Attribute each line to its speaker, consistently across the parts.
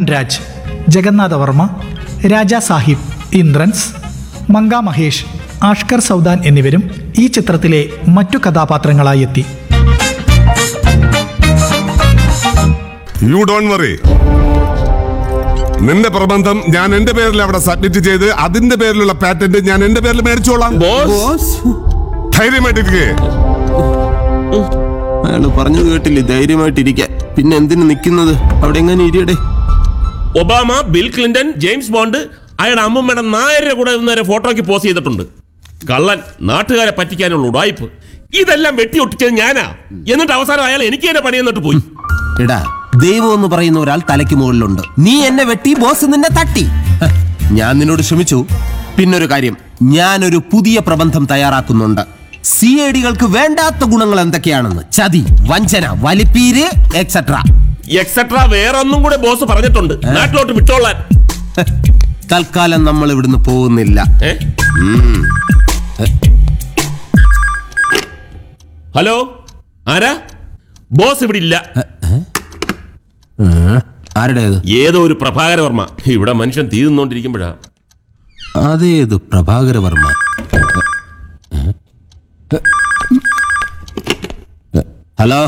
Speaker 1: രാജ് ജഗന്നാഥ വർമ്മ രാജാ സാഹിബ് ഇന്ദ്രൻസ് മങ്ക മഹേഷ് ആഷ്കർ സൗദാൻ എന്നിവരും ഈ ചിത്രത്തിലെ മറ്റു കഥാപാത്രങ്ങളായി എത്തി
Speaker 2: യു ഡോൺ വറി നിന്റെ പ്രബന്ധം ഞാൻ എന്റെ പേരിൽ അവിടെ സബ്മിറ്റ് ചെയ്ത് അതിന്റെ പേരിലുള്ള പാറ്റന്റ് ഞാൻ എന്റെ പേരിൽ മേടിച്ചോളാം
Speaker 3: ബോസ്
Speaker 4: ബോസ്
Speaker 2: ധൈര്യമായിട്ടിരിക്കേ
Speaker 4: അയാള് പറഞ്ഞത് കേട്ടില്ലേ ധൈര്യമായിട്ടിരിക്കാൻ പിന്നെ എന്തിനു നിക്കുന്നത് അവിടെ എങ്ങനെ ഇരിയടെ
Speaker 3: Obama Bill Clinton James Bond അയാളുടെ അമ്മമ്മയുടെ നായരുടെ കൂടെ നേരെ ഫോട്ടോയ്ക്ക് പോസ്റ്റ് ചെയ്തിട്ടുണ്ട് കള്ളൻ നാട്ടുകാരെ പറ്റിക്കാനുള്ള ഉടായ്പ് ഇതെല്ലാം വെട്ടി ഒട്ടിച്ചത് ഞാനാ എന്നിട്ട് അവസാനം അയാൾ എനിക്ക് തന്നെ പണി എന്നിട്ട് പോയി
Speaker 4: എടാ ദൈവം എന്ന് പറയുന്ന ഒരാൾ തലയ്ക്ക് മുകളിലുണ്ട് നീ എന്നെ വെട്ടി ബോസ് നിന്നെ തട്ടി ഹ, ഞാൻ നിന്നോട് ക്ഷമിച്ചു പിന്നൊരു കാര്യം ഞാനൊരു പുതിയ പ്രബന്ധം തയ്യാറാക്കുന്നുണ്ട് സി ഐ ഡികൾക്ക് വേണ്ടാത്ത ഗുണങ്ങൾ എന്തൊക്കെയാണെന്ന് ചതി വഞ്ചന വലിപ്പീര് എക്സെട്ര
Speaker 3: എക്സെട്രാ വേറെ ഒന്നും കൂടെ ബോസ് പറഞ്ഞിട്ടുണ്ട് നാട്ടിലോട്ട് വിട്ടോളാൻ
Speaker 4: തൽക്കാലം നമ്മൾ ഇവിടുന്ന് പോകുന്നില്ല
Speaker 3: ഏ? ഹലോ ആരാ ബോസ് ഇവിടെ ഇല്ല
Speaker 4: ആരുടേത്
Speaker 3: ഏതോ ഒരു പ്രഭാകര വർമ്മ ഇവിടെ മനുഷ്യൻ തീ നിന്നോണ്ടിരിക്കുമ്പോഴാ
Speaker 4: അതേത് പ്രഭാകര വർമ്മ ഹലോ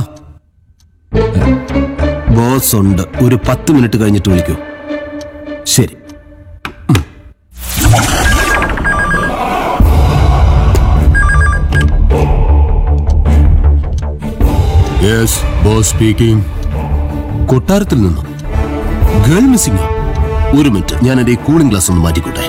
Speaker 4: ബോസ് ഉണ്ട് ഒരു പത്ത് മിനിറ്റ് കഴിഞ്ഞിട്ട് വിളിക്കൂ ശരി യെസ് ബോസ് സ്പീക്കിംഗ് കൊട്ടാരത്തിൽ നിന്നും ഗേൾ മിസ്സിംഗ് ഒരു മിനിറ്റ് ഞാൻ എന്റെ ഈ കൂളിംഗ് ഗ്ലാസ് ഒന്ന് മാറ്റിക്കോട്ടെ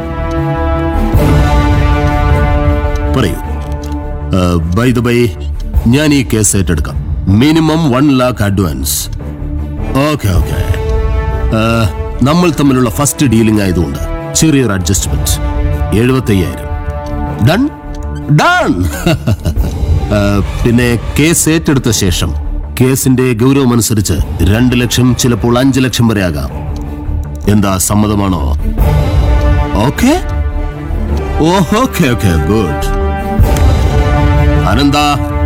Speaker 4: പറയൂ ബൈ ദ ബൈ ഞാൻ ഈ കേസ് ഏറ്റെടുക്കാം minimum one lakh advance okay okay നമ്മൾ തമ്മിലുള്ള ഫസ്റ്റ് ഡീലിംഗ് ആയതുകൊണ്ട് ചെറിയൊരു അഡ്ജസ്റ്റ്മെന്റ് എഴുപത്തയ്യായിരം ഡൺ ഡൺ പിന്നെ കേസ് ഏറ്റെടുത്ത ശേഷം കേസിന്റെ ഗൗരവം അനുസരിച്ച് രണ്ട് ലക്ഷം ചിലപ്പോൾ അഞ്ച് ലക്ഷം വരെ ആകാം എന്താ സമ്മതമാണോ okay okay okay good Anantha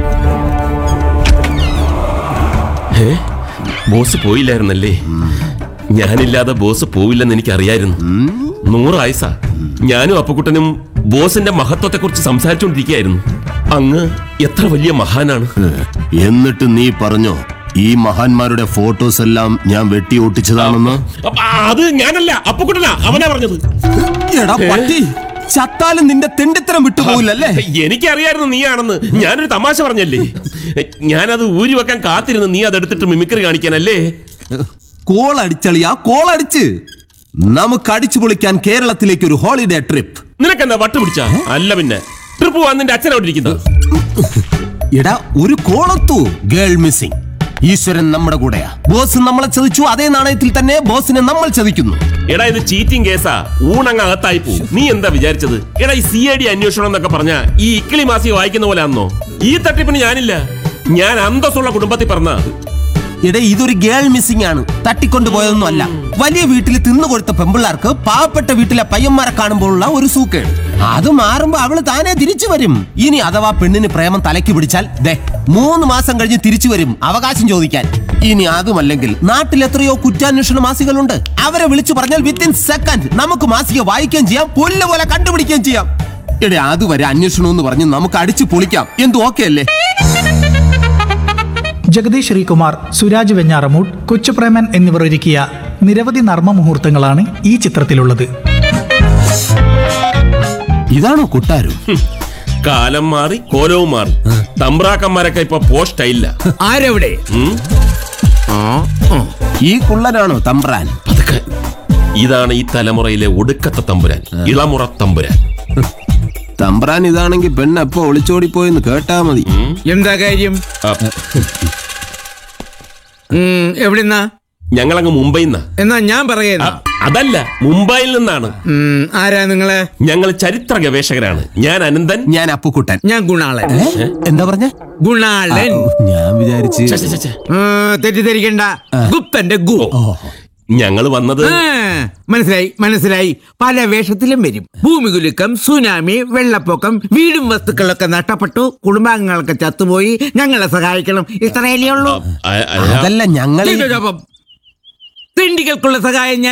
Speaker 3: boss പോയില്ലായിരുന്നല്ലേ ഞാനില്ലാതെ ബോസ് പോവില്ലെന്ന് എനിക്ക് അറിയായിരുന്നു നൂറ് ആയുസ ഞാനും അപ്പുക്കുട്ടനും ബോസിന്റെ മഹത്വത്തെ കുറിച്ച് സംസാരിച്ചുകൊണ്ടിരിക്കുകയായിരുന്നു അങ്ങ് എത്ര വലിയ മഹാനാണ്
Speaker 4: എന്നിട്ട് നീ പറഞ്ഞോ ഈ മഹാന്മാരുടെ ഫോട്ടോസ് എല്ലാം ഞാൻ വെട്ടി ഒട്ടിച്ചതാണെന്ന്
Speaker 3: അപ്പ അത് ഞാനല്ല അപ്പുക്കുട്ടനാ അവനാ പറഞ്ഞത്
Speaker 4: എടാ പട്ടി ചത്താലും നിന്റെ തെണ്ടിത്തരം വിട്ടുപോകില്ലല്ലേ
Speaker 3: എനിക്കറിയായിരുന്നു നീയാണെന്ന് ഞാനൊരു തമാശ പറഞ്ഞല്ലേ ഞാനത് ഊരി വെക്കാൻ കാത്തിരുന്ന് നീ അതെടുത്തിട്ട് മിമിക്രി കാണിക്കാനല്ലേ
Speaker 4: കോൾ അടിച്ചളിയാ കോൾ അടിച്ച് നമുക്ക് അടിച്ചു പൊളിക്കാൻ കേരളത്തിലേക്ക് ഒരു ഹോളിഡേ ട്രിപ്പ്
Speaker 3: നിനക്കെന്താ വട്ട് പിടിച്ച അല്ല പിന്നെ ട്രിപ്പ് പോവാൻ നിന്റെ അച്ഛനോട് ഇരിക്കുന്നത്
Speaker 4: എടാ ഒരു കോളത്തു ഗേൾ മിസ്സിംഗ് ഈശ്വരൻ നമ്മുടെ കൂടെയാ ബോസ് നമ്മളെ ചതിച്ചു അതേ നാണയത്തിൽ തന്നെ ബോസിനെ നമ്മൾ ചതിക്കുന്നു
Speaker 3: എടാ ഇത് ചീറ്റിംഗ് കേസാ ഊണങ്ങ് അകത്തായി പോവും നീ എന്താ വിചാരിച്ചത് എടാ ഈ സി ഐ ഡി അന്വേഷണം എന്നൊക്കെ പറഞ്ഞ ഈ ഇക്കിളി മാസി വായിക്കുന്ന പോലെ ആന്നോ ഈ തട്ടിപ്പിന് ഞാനില്ല ഞാൻ അന്തസ്സുള്ള കുടുംബത്തിൽ പറഞ്ഞ
Speaker 4: എടാ ഇതൊരു ഗേൾ മിസ്സിംഗ് ആണ് തട്ടിക്കൊണ്ടുപോയതൊന്നും അല്ല വലിയ വീട്ടിൽ തിന്നു കൊടുത്ത പെമ്പിള്ളാർക്ക് പാവപ്പെട്ട വീട്ടിലെ പയ്യന്മാരെ കാണുമ്പോഴുള്ള ഒരു സൂക്കേട് അത് മാറുമ്പോ അവള് താനെ തിരിച്ചു വരും ഇനി അഥവാ പെണ്ണിന് പ്രേമം തലയ്ക്ക് പിടിച്ചാൽ ദേ മൂന്ന് മാസം കഴിഞ്ഞ് തിരിച്ചു വരും അവകാശം ചോദിക്കാൻ ഇനി അതുമല്ലെങ്കിൽ നാട്ടിൽ എത്രയോ കുറ്റാന്വേഷണ മാസികളുണ്ട് അവരെ വിളിച്ചു പറഞ്ഞാൽ വിത്തിൻ സെക്കൻഡ് നമുക്ക് മാസിക വായിക്കുകയും ചെയ്യാം പുല്ല് പോലെ കണ്ടുപിടിക്കുകയും ചെയ്യാം എടേ അതുവരെ അന്വേഷണം എന്ന് പറഞ്ഞ് നമുക്ക് അടിച്ചു പൊളിക്കാം എന്തു ഓക്കെ അല്ലേ
Speaker 1: ജഗദീഷ് ശ്രീകുമാർ സുരാജ് വെഞ്ഞാറമൂട് കൊച്ചുപ്രേമൻ എന്നിവർ ഒരുക്കിയ നിരവധി നർമ്മ മുഹൂർത്തങ്ങളാണ് ഈ ചിത്രത്തിലുള്ളത്
Speaker 4: ഇതാണോ കൊട്ടാരം
Speaker 3: കാലം മാറി കോലവും മാറി തമ്പ്രാക്കന്മാരൊക്കെ ഇപ്പൊ പോസ്റ്റ് ഇല്ല
Speaker 5: ആരെവിടെ
Speaker 4: ഈ കുള്ളനാണോ തമ്പ്രാൻ
Speaker 3: അതൊക്കെ ഇതാണ് ഈ തലമുറയിലെ ഒടുക്കത്തെ തമ്പുരാൻ ഇളമുറ തമ്പുരാൻ
Speaker 4: തമ്പ്രാൻ ഇതാണെങ്കിൽ പെണ്ണ് എപ്പോ ഒളിച്ചോടിപ്പോയെന്ന് കേട്ടാ മതി
Speaker 5: എന്താ കാര്യം
Speaker 3: ആ,
Speaker 5: ഉം, എവിടുന്നാ
Speaker 3: ഞങ്ങളങ്ങ് മുംബൈയിൽ നിന്നാ
Speaker 5: എന്നാ ഞാൻ പറയുന്ന
Speaker 3: അതല്ല മുംബൈയിൽ നിന്നാണ്
Speaker 5: ആരാ നിങ്ങള്
Speaker 3: ഞങ്ങൾ ചരിത്ര ഗവേഷകരാണ് ഞാൻ അനന്തൻ
Speaker 4: ഞാൻ അപ്പുക്കുട്ടൻ
Speaker 5: ഞാൻ ഗുണാളൻ
Speaker 4: എന്താ പറഞ്ഞ
Speaker 5: ഗുണാളൻ
Speaker 4: ഞാൻ വിചാരിച്ച്
Speaker 3: ഛെ, ഛെ, ഛെ, ഛെ.
Speaker 5: ആ, തെറ്റിദ്ധരിക്കണ്ട ഗുപ്തന്റെ ഗു
Speaker 3: ഞങ്ങൾ വന്നത്
Speaker 5: ആ, മനസ്സിലായി മനസ്സിലായി പല വേഷത്തിലും വരും ഭൂമികുലുക്കം സുനാമി വെള്ളപ്പൊക്കം വീടും വസ്തുക്കളൊക്കെ നഷ്ടപ്പെട്ടു കുടുംബാംഗങ്ങളൊക്കെ ചത്തുപോയി ഞങ്ങളെ സഹായിക്കണം ഇത്രയല്ലേ ഉള്ളൂ
Speaker 3: ആ, ആ,
Speaker 4: അതല്ല ഞങ്ങൾ
Speaker 5: തെണ്ടികൾക്കുള്ള സഹായം ഞാൻ